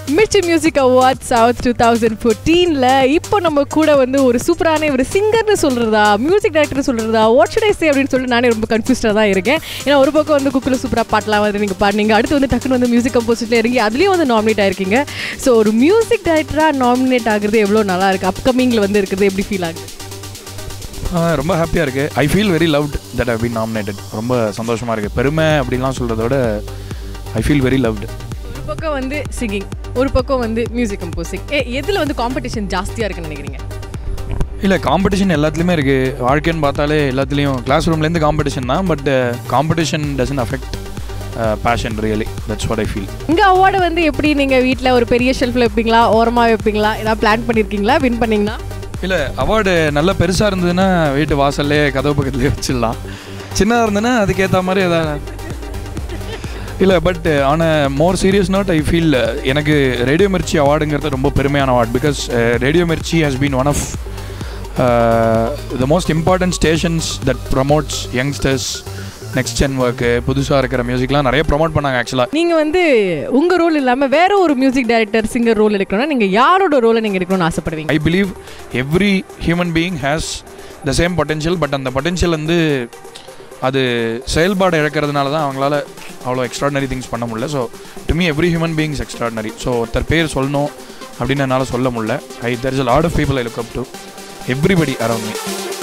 Mirchi music award south two thousand ஃபோர்டீனில் இப்போ நம்ம கூட வந்து ஒரு சூப்பரான ஒரு சிங்கர்னு சொல்கிறதா மியூசிக் டைரக்டர் சொல்கிறதா வாட் ஷுட் ஐ சே அப்படின்னு சொல்லிட்டு நானே ரொம்ப கன்ஃபியூஸ்டாக தான் இருக்கேன் ஏன்னா ஒரு பக்கம் வந்து குக்கில் சூப்பராக பாட்டெலாம் வந்து நீங்கள் பாடுனீங்க அடுத்து வந்து டக்குன்னு வந்து மியூசிக் கம்போசிட்டில் இறங்கி அதுலேயும் வந்து நாமினேட் ஆயிருக்கீங்க ஸோ ஒரு மியூசிக் டைரக்டராக நாமினேட் ஆகுறது எவ்வளோ நல்லா இருக்குது அப்கமிங்கில் வந்து இருக்குது எப்படி ஃபீல் ஆகுது ஆ, ரொம்ப ஹாப்பியாக இருக்குது I feel very loved that have been nominated ரொம்ப சந்தோஷமாக இருக்குது பெருமை அப்படிலாம் சொல்கிறத விட ஐ ஃபீல் வெரி லவ்டு ஒரு பக்கம் வந்து சிங்கிங் ஒரு பக்கம் வந்து மியூசிக் கம்போசிங் ஏ எதில் வந்து காம்படிஷன் ஜாஸ்தியாக இருக்குன்னு நினைக்கிறீங்க இல்லை காம்படிஷன் எல்லாத்துலேயுமே இருக்குது வாழ்க்கைன்னு பார்த்தாலே எல்லாத்துலேயும் கிளாஸ் ரூம்லேருந்து காம்படிஷன் தான் but competition doesn't affect passion really that's what I feel இங்கே அவார்டை வந்து எப்படி நீங்கள் வீட்டில் ஒரு பெரிய ஷெல்ஃபில் வைப்பீங்களா ஓரமாக வைப்பீங்களா ஏதாவது பிளான் பண்ணியிருக்கீங்களா வின் பண்ணீங்கன்னா இல்லை அவார்டு நல்ல பெருசாக இருந்ததுன்னா வீட்டு வாசல்லே கதவு பக்கத்துலேயே வச்சிடலாம் சின்னதாக இருந்ததுன்னா அதுக்கேற்ற மாதிரி எதாவது இல்லை but on more serious note I feel எனக்கு ரேடியோ மிர்ச்சி அவார்டுங்கிறது ரொம்ப பெருமையான award because radio Mirchi has been one of the most important stations that promotes youngsters next gen work புதுசாக இருக்கிற மியூசிக்லாம் நிறைய ப்ரமோட் பண்ணாங்க ஆக்சுவலாக நீங்கள் வந்து உங்கள் ரோல் இல்லாமல் வேற ஒரு மியூசிக் டைரக்டர் சிங்கர் ரோல் எடுக்கணும்னா நீங்கள் யாரோட ரோலை நீங்கள் எடுக்கணும்னு ஆசைப்படுவீங்க I believe every human being has the same potential but அந்த பொட்டென்ஷியல் வந்து அது செயல்பாடு இழக்கிறதுனால தான் அவங்களால அவ்வளோ எக்ஸ்ட்ராடனரி திங்ஸ் பண்ண முடியல so to me every human beings extraordinary so ஒருத்தர் பேர் சொல்லணும் அப்படின்னு என்னால் சொல்ல முடியல I there is lot of people I look up to everybody around me